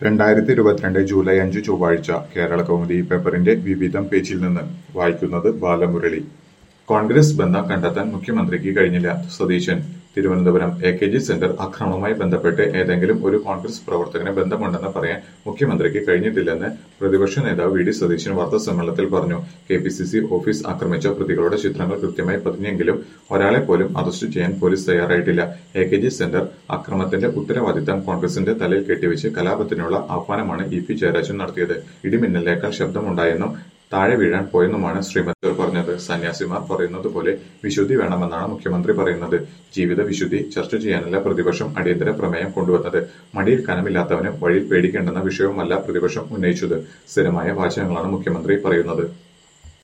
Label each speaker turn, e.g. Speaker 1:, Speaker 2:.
Speaker 1: രണ്ടായിരത്തി ഇരുപത്തിരണ്ട് ജൂലൈ അഞ്ച് ചൊവ്വാഴ്ച കേരള കൗമുദി പേപ്പറിന്റെ വിവിധം പേജിൽ നിന്ന് വായിക്കുന്നത് ബാലമുരളി കോൺഗ്രസ് ബന്ധം കണ്ടെത്താൻ മുഖ്യമന്ത്രിക്ക് കഴിഞ്ഞില്ല Satheesan Thiruvananthapuram A K G centre ആക്രമണവുമായി ബന്ധപ്പെട്ട് ഏതെങ്കിലും ഒരു കോൺഗ്രസ് പ്രവർത്തകന് ബന്ധമുണ്ടെന്ന് പറയാൻ മുഖ്യമന്ത്രിക്ക് കഴിഞ്ഞിട്ടില്ലെന്ന് പ്രതിപക്ഷ നേതാവ് വി ഡി സതീശൻ വാർത്താസമ്മേളനത്തിൽ പറഞ്ഞു K P C C office ആക്രമിച്ച പ്രതികളുടെ ചിത്രങ്ങൾ കൃത്യമായി പതിഞ്ഞെങ്കിലും ഒരാളെ പോലും അറസ്റ്റ് ചെയ്യാൻ പോലീസ് തയ്യാറായിട്ടില്ല എ കെ ജി സെന്റർ ആക്രമണത്തിന്റെ ഉത്തരവാദിത്തം കോൺഗ്രസിന്റെ തലയിൽ കെട്ടിവെച്ച് കലാപത്തിനുള്ള ആഹ്വാനമാണ് ഇ പി ജയരാജൻ നടത്തിയത് ഇടിമിന്നലേക്കാൾ ശബ്ദമുണ്ടായെന്നും താഴെ വീഴാൻ പോയെന്നുമാണ് ശ്രീമതി പറഞ്ഞത് സന്യാസിമാർ പറയുന്നത് പോലെ വിശുദ്ധി വേണമെന്നാണ് മുഖ്യമന്ത്രി പറയുന്നത് ജീവിത വിശുദ്ധി ചർച്ച ചെയ്യാനല്ല പ്രതിപക്ഷം അടിയന്തര പ്രമേയം കൊണ്ടുവന്നത് മടിയിൽ കനമില്ലാത്തവന് വഴിയിൽ പേടിക്കേണ്ടെന്ന വിഷയവുമല്ല പ്രതിപക്ഷം ഉന്നയിച്ചത് സ്ഥിരമായ വാചകങ്ങളാണ് മുഖ്യമന്ത്രി പറയുന്നത്